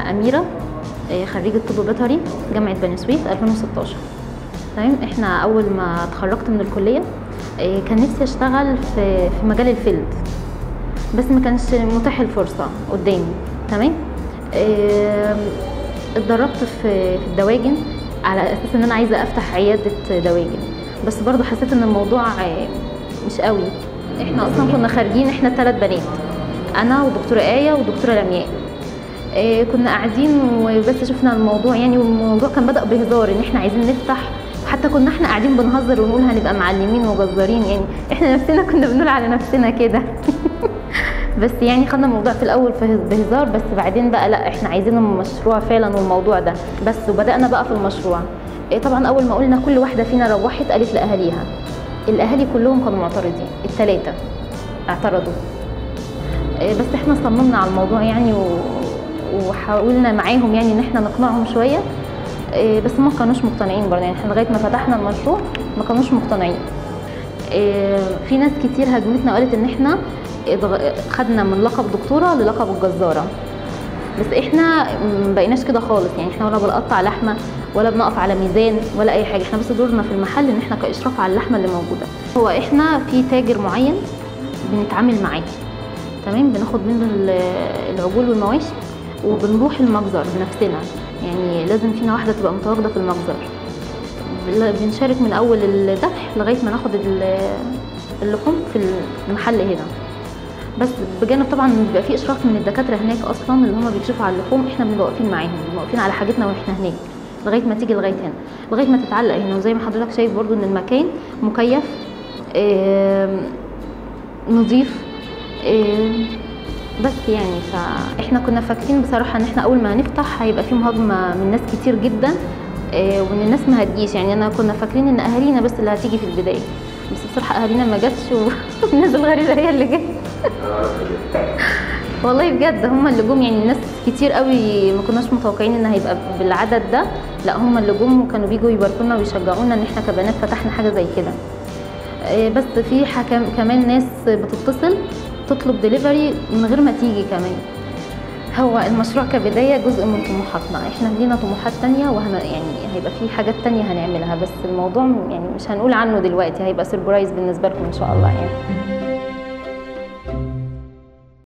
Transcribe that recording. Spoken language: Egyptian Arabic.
اميره آه، خريجه طب بيطري جامعه بني سويف 2016 تمام احنا اول ما اتخرجت من الكليه آه، كان نفسي اشتغل في في مجال الفيلد بس ما كانش متاح الفرصه قدامي تمام آم، اتدربت في في الدواجن على اساس ان انا عايزه افتح عياده دواجن بس برضو حسيت ان الموضوع آه، مش قوي احنا اصلا كنا خارجين احنا ثلاث بنات انا ودكتوره ايه ودكتوره لمياء آه، كنا قاعدين وبس شفنا الموضوع يعني والموضوع كان بدأ بهزار ان احنا عايزين نفتح حتى كنا احنا قاعدين بنهزر ونقول هنبقى معلمين وجزارين يعني احنا نفسنا كنا بنقول على نفسنا كده بس يعني خدنا الموضوع في الاول في- بهزار بس بعدين بقى لا احنا عايزين المشروع فعلا والموضوع ده بس وبدانا بقى في المشروع إيه طبعا اول ما قلنا كل واحده فينا روحت قالت لاهاليها الاهالي كلهم كانوا معترضين الثلاثه اعترضوا إيه بس احنا صممنا على الموضوع يعني و... وحاولنا معاهم يعني ان احنا نقنعهم شويه إيه بس ما كانوش مقتنعين برضه يعني احنا لغايه ما فتحنا المشروع ما كانوش مقتنعين إيه في ناس كتير هاجمتنا وقالت ان احنا اتغ- خدنا من لقب دكتوره للقب الجزاره بس احنا ما بقيناش كده خالص يعني احنا ولا بنقطع لحمه ولا بنقف على ميزان ولا اي حاجه احنا بس دورنا في المحل ان احنا كاشراف على اللحمه اللي موجوده هو احنا في تاجر معين بنتعامل معاه تمام بناخد منه ال- العجول والمواشي وبنروح المجزر بنفسنا يعني لازم فينا واحده تبقى متواجده في المجزر بل- بنشارك من اول الذبح لغايه ما ناخد ال- اللحوم في المحل هنا بس بجانب طبعا بيبقى في اشراف من الدكاتره هناك اصلا اللي هم بيكشفوا على اللحوم احنا بنبقى واقفين معاهم بنبقى واقفين على حاجتنا واحنا هناك لغايه ما تيجي لغايه هنا لغايه ما تتعلق هنا وزي ما حضرتك شايف برضو ان المكان مكيف آم، نظيف آم، بس يعني فاحنا كنا فاكرين بصراحه ان احنا اول ما نفتح هيبقى في مهاجمه من ناس كتير جدا آه، وان الناس ما هتجيش يعني انا كنا فاكرين ان اهالينا بس اللي هتيجي في البدايه بس بصراحه اهالينا ما جاتش والناس الغريبه هي اللي جت والله بجد هم اللي جم يعني ناس كتير قوي ما كناش متوقعين ان هيبقى بالعدد ده لا هم اللي جم وكانوا بيجوا يباركونا ويشجعونا ان احنا كبنات فتحنا حاجه زي كده آه، بس في حكم كمان ناس بتتصل تطلب دليفري من غير ما تيجي كمان هو المشروع كبداية جزء من طموحاتنا احنا لينا طموحات تانية وهن يعني هيبقى في حاجات تانية هنعملها بس الموضوع يعني مش هنقول عنه دلوقتي هيبقى سربرايز بالنسبة لكم ان شاء الله يعني